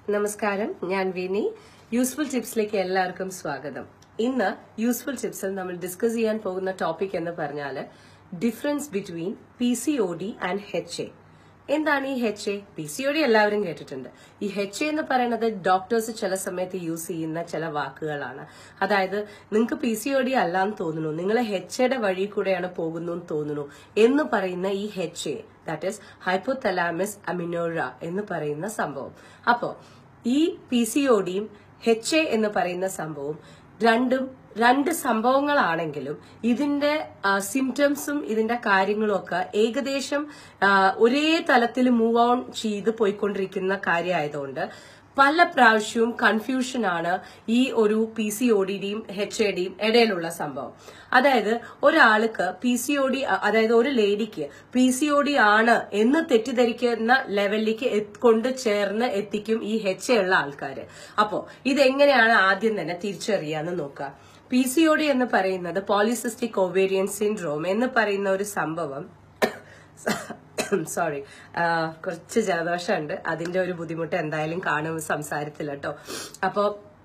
നമസ്കാരം ഞാൻ വിനി യൂസ്ഫുൾ ടിപ്സിലേക്ക് എല്ലാവർക്കും സ്വാഗതം ഇന്ന് യൂസ്ഫുൾ ടിപ്സിൽ നമ്മൾ ഡിസ്കസ് ചെയ്യാൻ പോകുന്ന ടോപ്പിക് എന്ന് പറഞ്ഞാൽ difference between P C O D and H A എന്താണ് ഈ H A P C O D എല്ലാവരും കേട്ടിട്ടുണ്ട് ഈ എച്ച് എ എന്ന് പറയുന്നത് ഡോക്ടേഴ്സ് ചില സമയത്ത് യൂസ് ചെയ്യുന്ന ചില വാക്കുകളാണ് അതായത് നിങ്ങൾക്ക് പി സി ഒ ഡി അല്ലാന്ന് തോന്നുന്നു നിങ്ങൾ എച്ച് എയുടെ വഴി കൂടെയാണ് പോകുന്നു എന്ന് തോന്നുന്നു എന്ന് പറയുന്ന ഈ H A that is hypothalamus amenorrhoea എന്ന് പറയുന്ന സംഭവം അപ്പോ ഈ പി സി ഒ ഡിയും എച്ച് എ എന്ന് പറയുന്ന സംഭവം രണ്ടും രണ്ട് സംഭവങ്ങളാണെങ്കിലും ഇതിന്റെ സിംറ്റംസും ഇതിന്റെ കാര്യങ്ങളും ഒക്കെ ഏകദേശം ആ, ഒരേ തലത്തിൽ മൂവ് ഓൺ ചെയ്ത് പോയിക്കൊണ്ടിരിക്കുന്ന കാര്യമായതുകൊണ്ട് പല പ്രാവശ്യവും കൺഫ്യൂഷൻ ആണ് ഈ ഒരു പി സി ഒ ഡിയുടെയും എച്ച് എ ഡിയും ഇടയിലുള്ള സംഭവം അതായത് ഒരാൾക്ക് പി സി ഒ ഡി അതായത് ഒരു ലേഡിക്ക് പി സി ഒ ഡി ആണ് എന്ന് തെറ്റിദ്ധരിക്കുന്ന ലെവലിലേക്ക് എത്ത് കൊണ്ട് ചേർന്ന് എത്തിക്കും ഈ എച്ച് എ ഉള്ള ആൾക്കാർ അപ്പോ ഇതെങ്ങനെയാണ് ആദ്യം തന്നെ തിരിച്ചറിയാന്ന് നോക്കുക പി സി ഒ ഡി എന്ന് പറയുന്നത് പോളിസിസ്റ്റിക് ഒവേരിയൻ സിൻഡ്രോം എന്ന് പറയുന്ന ഒരു സംഭവം സോറി കുറച്ച് ജലദോഷമുണ്ട് അതിന്റെ ഒരു ബുദ്ധിമുട്ട് എന്തായാലും കാണും സംസാരത്തിൽ കേട്ടോ അപ്പോ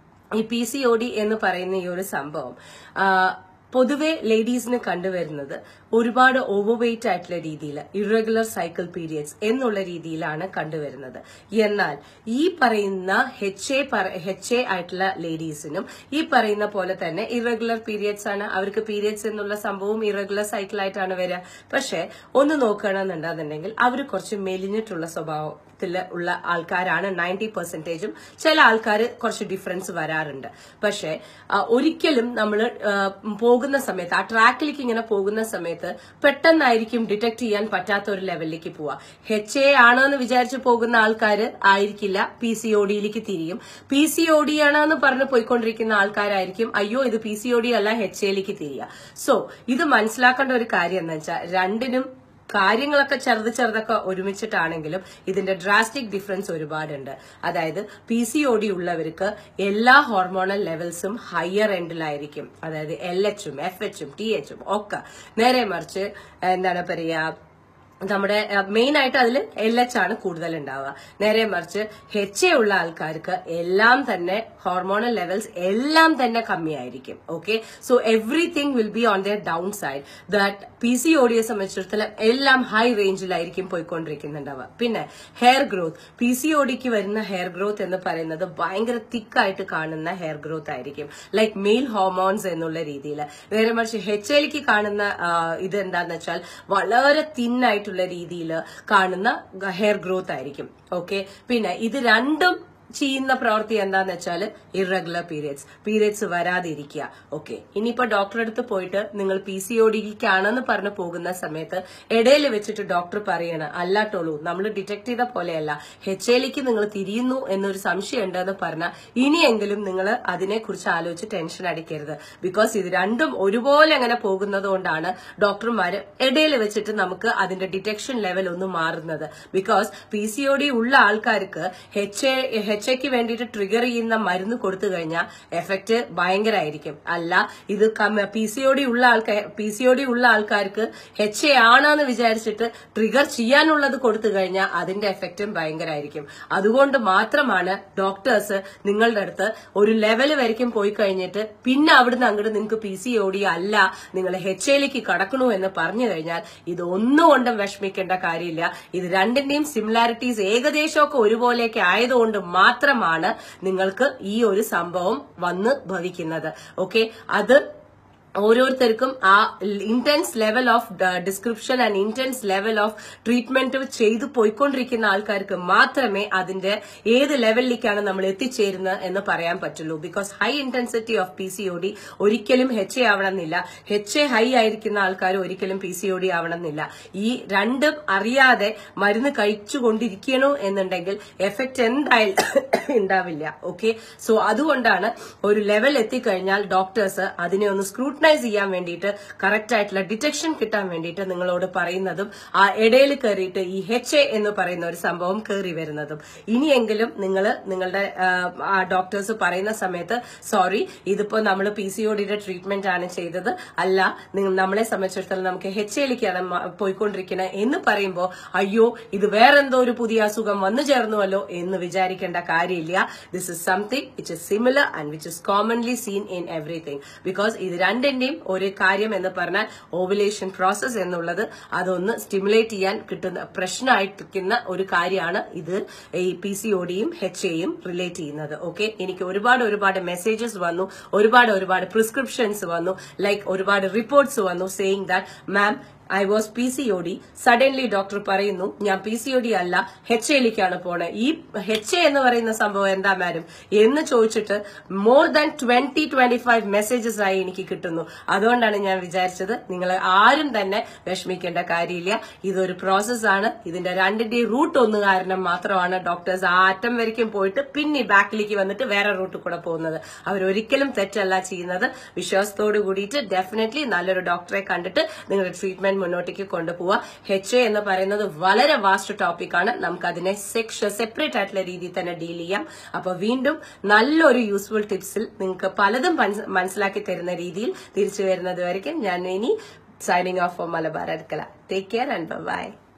ഈ പി സി ഒ ഡി എന്ന് പറയുന്ന ഈ ഒരു സംഭവം ആ, പൊതുവെ ലേഡീസിന് കണ്ടുവരുന്നത് ഒരുപാട് ഓവർ വെയിറ്റ് ആയിട്ടുള്ള രീതിയിൽ ഇറഗുലർ സൈക്കിൾ പീരിയഡ്സ് എന്നുള്ള രീതിയിലാണ് കണ്ടുവരുന്നത് എന്നാൽ ഈ പറയുന്ന എച്ച് എ എച്ച് എ ആയിട്ടുള്ള ലേഡീസിനും ഈ പറയുന്ന പോലെ തന്നെ ഇറഗുലർ പീരിയഡ്സ് ആണ് അവർക്ക് പീരിയഡ്സ് എന്നുള്ള സംഭവം ഇറഗുലർ സൈക്കിൾ ആയിട്ടാണ് വരിക പക്ഷെ ഒന്ന് നോക്കണമെന്നുണ്ടെന്നുണ്ടെങ്കിൽ അവർ കുറച്ച് മെലിഞ്ഞിട്ടുള്ള സ്വഭാവത്തിൽ ഉള്ള ആൾക്കാരാണ് നയൻറ്റി പെർസെന്റേജും ചില ആൾക്കാർ കുറച്ച് ഡിഫറൻസ് വരാറുണ്ട് പക്ഷെ ആ, ഒരിക്കലും നമ്മൾ പോകുന്ന സമയത്ത് ആ ട്രാക്കിലേക്ക് ഇങ്ങനെ പോകുന്ന സമയത്ത് പെട്ടെന്നായിരിക്കും ഡിറ്റക്ട് ചെയ്യാൻ പറ്റാത്ത ഒരു ലെവലിലേക്ക് പോവുക എച്ച് എ ആണോ എന്ന് വിചാരിച്ച് പോകുന്ന ആൾക്കാർ ആയിരിക്കില്ല പി സി ഒ ഡിയിലേക്ക് തിരിയും പി സി ഒ ഡി ആണെന്ന് പറഞ്ഞ് പോയിക്കൊണ്ടിരിക്കുന്ന ആൾക്കാരായിരിക്കും അയ്യോ ഇത് പി സി ഒ ഡി അല്ല എച്ച് എയിലേക്ക് തിരിയുക സോ ഇത് മനസ്സിലാക്കേണ്ട ഒരു കാര്യം എന്ന് വെച്ചാൽ രണ്ടിനും കാര്യങ്ങളൊക്കെ ചെറുത് ചെറുതൊക്കെ ഒരുമിച്ചിട്ടാണെങ്കിലും ഇതിന്റെ ഡ്രാസ്റ്റിക് ഡിഫറൻസ് ഒരുപാടുണ്ട് അതായത് പി സി ഒ ഡി ഉള്ളവർക്ക് എല്ലാ ഹോർമോണൽ ലെവൽസും ഹയർ എൻഡിലായിരിക്കും അതായത് എൽ എച്ചും എഫ് എച്ചും ടി എച്ചും ഒക്കെ നേരെ മറിച്ച് എന്താണ് പറയാ നമ്മുടെ മെയിൻ ആയിട്ട് അതിൽ എൽ എച്ച് ആണ് കൂടുതൽ ഉണ്ടാവുക നേരെ മറിച്ച് എച്ച് എ ഉള്ള ആൾക്കാർക്ക് എല്ലാം തന്നെ ഹോർമോണൽ ലെവൽസ് എല്ലാം തന്നെ കമ്മിയായിരിക്കും okay so everything will be on the down side that P C O ഡിയെ സംബന്ധിച്ചിടത്തോളം എല്ലാം ഹൈ റേഞ്ചിലായിരിക്കും പോയിക്കൊണ്ടിരിക്കുന്നുണ്ടാവുക പിന്നെ hair growth P C O ഡിക്ക് വരുന്ന ഹെയർ ഗ്രോത്ത് എന്ന് പറയുന്നത് ഭയങ്കര തിക്കായിട്ട് കാണുന്ന ഹെയർ ഗ്രോത്ത് ആയിരിക്കും ലൈക്ക് മെയിൽ ഹോർമോൺസ് എന്നുള്ള രീതിയിൽ നേരെ മറിച്ച് എച്ച് എയിലേക്ക് കാണുന്ന ആ, ഇത് എന്താന്ന് വെച്ചാൽ വളരെ തിന്നായിട്ടുള്ള രീതിയിൽ കാണുന്ന ഹെയർ ഗ്രോത്ത് ആയിരിക്കും ഓക്കെ പിന്നെ ഇത് രണ്ടും ചെയ്യുന്ന പ്രവൃത്തി എന്താന്ന് വെച്ചാൽ ഇറഗുലർ പീരിയഡ്സ് പീരിയഡ്സ് വരാതിരിക്കുക ഓക്കെ ഇനിയിപ്പോ ഡോക്ടറെ അടുത്ത് പോയിട്ട് നിങ്ങൾ പി സി ഒ ഡിക്കാണെന്ന് പറഞ്ഞ് പോകുന്ന സമയത്ത് ഇടയിൽ വെച്ചിട്ട് ഡോക്ടർ പറയണ അല്ലാട്ടോളൂ നമ്മൾ ഡിറ്റക്ട് ചെയ്ത പോലെയല്ല എച്ച് എയിലേക്ക് നിങ്ങൾ തിരിയുന്നു എന്നൊരു സംശയം ഉണ്ടെന്ന് പറഞ്ഞാൽ ഇനിയെങ്കിലും നിങ്ങൾ അതിനെക്കുറിച്ച് ആലോചിച്ച് ടെൻഷൻ അടിക്കരുത് ബിക്കോസ് ഇത് രണ്ടും ഒരുപോലെ അങ്ങനെ പോകുന്നത് കൊണ്ടാണ് ഡോക്ടർമാര് ഇടയിൽ വെച്ചിട്ട് നമുക്ക് അതിന്റെ ഡിറ്റക്ഷൻ ലെവൽ ഒന്ന് മാറുന്നത് because P C O D ഉള്ള ആൾക്കാർക്ക് എച്ച് എ എച്ച് എക്ക് വേണ്ടിയിട്ട് ട്രിഗർ ചെയ്യുന്ന മരുന്ന് കൊടുത്തു കഴിഞ്ഞാൽ എഫക്ട് ഭയങ്കരമായിരിക്കും അല്ല ഇത് പി സി ഒ ഡി ഉള്ള ആൾക്കാർ പി സി ഒ ഡി ഉള്ള ആൾക്കാർക്ക് എച്ച് എ ആണെന്ന് വിചാരിച്ചിട്ട് ട്രിഗർ ചെയ്യാനുള്ളത് കൊടുത്തു കഴിഞ്ഞാൽ അതിന്റെ എഫക്റ്റും ഭയങ്കരമായിരിക്കും അതുകൊണ്ട് മാത്രമാണ് ഡോക്ടേഴ്സ് നിങ്ങളുടെ അടുത്ത് ഒരു ലെവൽ വരയ്ക്കും പോയി കഴിഞ്ഞിട്ട് പിന്നെ അവിടുന്ന് അങ്ങോട്ട് നിങ്ങൾക്ക് പി സി ഒ ഡി അല്ല നിങ്ങൾ എച്ച് എയിലേക്ക് കടക്കണു എന്ന് പറഞ്ഞു കഴിഞ്ഞാൽ ഇത് ഒന്നുകൊണ്ടും വിഷമിക്കേണ്ട കാര്യമില്ല ഇത് രണ്ടിന്റെയും സിമിലാരിറ്റീസ് ഏകദേശമൊക്കെ ഒരുപോലെയൊക്കെ ആയതുകൊണ്ട് മാത്രമാണ് നിങ്ങൾക്ക് ഈ ഒരു സംഭവം വന്ന് ഭവിക്കുന്നത് ഓക്കെ അത് ഓരോരുത്തർക്കും ആ intense level of description and intense level of treatment ചെയ്തു പോയിക്കൊണ്ടിരിക്കുന്ന ആൾക്കാർക്ക് മാത്രമേ അതിന്റെ ഏത് ലെവലിലേക്കാണ് നമ്മൾ എത്തിച്ചേരുന്നത് എന്ന് പറയാൻ പറ്റുള്ളൂ because high intensity of P C O D ഒരിക്കലും എച്ച് എ ആവണമെന്നില്ല എച്ച് എ ഹൈ ആയിരിക്കുന്ന ആൾക്കാർ ഒരിക്കലും പി സി ഒ ഡി ആവണമെന്നില്ല ഈ രണ്ടും അറിയാതെ മരുന്ന് കഴിച്ചുകൊണ്ടിരിക്കണോ എന്നുണ്ടെങ്കിൽ എഫക്ട് എന്തായാലും ഉണ്ടാവില്ല ഓക്കെ സോ അതുകൊണ്ടാണ് ഒരു ലെവൽ എത്തിക്കഴിഞ്ഞാൽ ഡോക്ടേഴ്സ് അതിനെ ഒന്ന് സ്ക്രൂട്ട് സ്ക്രൂട്ടനൈസ് ചെയ്യാൻ വേണ്ടിയിട്ട് കറക്റ്റ് ആയിട്ടുള്ള ഡിറ്റക്ഷൻ കിട്ടാൻ വേണ്ടിയിട്ട് നിങ്ങളോട് പറയുന്നതും ആ ഇടയിൽ കയറിയിട്ട് ഈ എച്ച് എ എന്ന് പറയുന്ന ഒരു സംഭവം കയറി വരുന്നതും ഇനിയെങ്കിലും നിങ്ങൾ നിങ്ങളുടെ ആ ഡോക്ടേഴ്സ് പറയുന്ന സമയത്ത് സോറി ഇതിപ്പോ നമ്മൾ പി സി ഒഡിയുടെ ട്രീറ്റ്മെന്റ് ആണ് ചെയ്തത് അല്ല നിങ്ങൾ നമ്മളെ സംബന്ധിച്ചിടത്തോളം നമുക്ക് എച്ച് എയിലേക്കാണ് പോയിക്കൊണ്ടിരിക്കുന്നത് എന്ന് പറയുമ്പോൾ അയ്യോ ഇത് വേറെന്തോ ഒരു പുതിയ അസുഖം വന്നു ചേർന്നുവല്ലോ എന്ന് വിചാരിക്കേണ്ട കാര്യമില്ല this is something which is similar and which is commonly seen in everything because ഇത് രണ്ടിന്റെയും ഒരു കാര്യം എന്ന് പറഞ്ഞാൽ ഓവുലേഷൻ പ്രോസസ് എന്നുള്ളത് അതൊന്ന് സ്റ്റിമുലേറ്റ് ചെയ്യാൻ കിട്ടുന്ന പ്രശ്നമായിട്ടിരിക്കുന്ന ഒരു കാര്യമാണ് ഇത് ഈ പി സി ഒ ഡിയും എച്ച് എയും റിലേറ്റ് ചെയ്യുന്നത് ഓക്കെ എനിക്ക് ഒരുപാട് ഒരുപാട് മെസ്സേജസ് വന്നു ഒരുപാട് ഒരുപാട് പ്രിസ്ക്രിപ്ഷൻസ് വന്നു ലൈക്ക് ഒരുപാട് റിപ്പോർട്ട്സ് വന്നു saying that ma'am I was P C O D suddenly doctor പറയുന്നു ഞാൻ പി സി ഒ ഡി അല്ല എച്ച് എയിലേക്കാണ് പോണേ ഈ എച്ച് എ എന്ന് പറയുന്ന സംഭവം എന്താ മാഡം എന്ന് ചോദിച്ചിട്ട് more than twenty twenty five messages ആയി എനിക്ക് കിട്ടുന്നു അതുകൊണ്ടാണ് ഞാൻ വിചാരിച്ചത് നിങ്ങൾ ആരും തന്നെ വിഷമിക്കേണ്ട കാര്യമില്ല ഇതൊരു പ്രോസസ്സാണ് ഇതിന്റെ രണ്ടിന്റെയും റൂട്ട് ഒന്ന് കാരണം മാത്രമാണ് ഡോക്ടേഴ്സ് ആ അറ്റം വരയ്ക്കും പോയിട്ട് പിന്നെ ബാക്കിലേക്ക് വന്നിട്ട് വേറെ റൂട്ട് കൂടെ പോകുന്നത് അവരൊരിക്കലും തെറ്റല്ല ചെയ്യുന്നത് വിശ്വാസത്തോട് കൂടിയിട്ട് ഡെഫിനറ്റ്ലി നല്ലൊരു ഡോക്ടറെ കണ്ടിട്ട് നിങ്ങളുടെ ട്രീറ്റ്മെന്റ് മുന്നോട്ടേക്ക് കൊണ്ടുപോവുക എച്ച് എ എന്ന് പറയുന്നത് വളരെ വാസ്റ്റ് ടോപ്പിക്കാണ് നമുക്ക് അതിനെ സെക്ഷ സെപ്പറേറ്റ് ആയിട്ടുള്ള രീതിയിൽ തന്നെ ഡീൽ ചെയ്യാം അപ്പൊ വീണ്ടും നല്ലൊരു യൂസ്ഫുൾ ടിപ്സിൽ നിങ്ങൾക്ക് പലതും മനസ് മനസ്സിലാക്കി തരുന്ന രീതിയിൽ തിരിച്ചു വരുന്നത് വരയ്ക്കും ഞാൻ ഇനി signing off Malabar Adukkala take care and by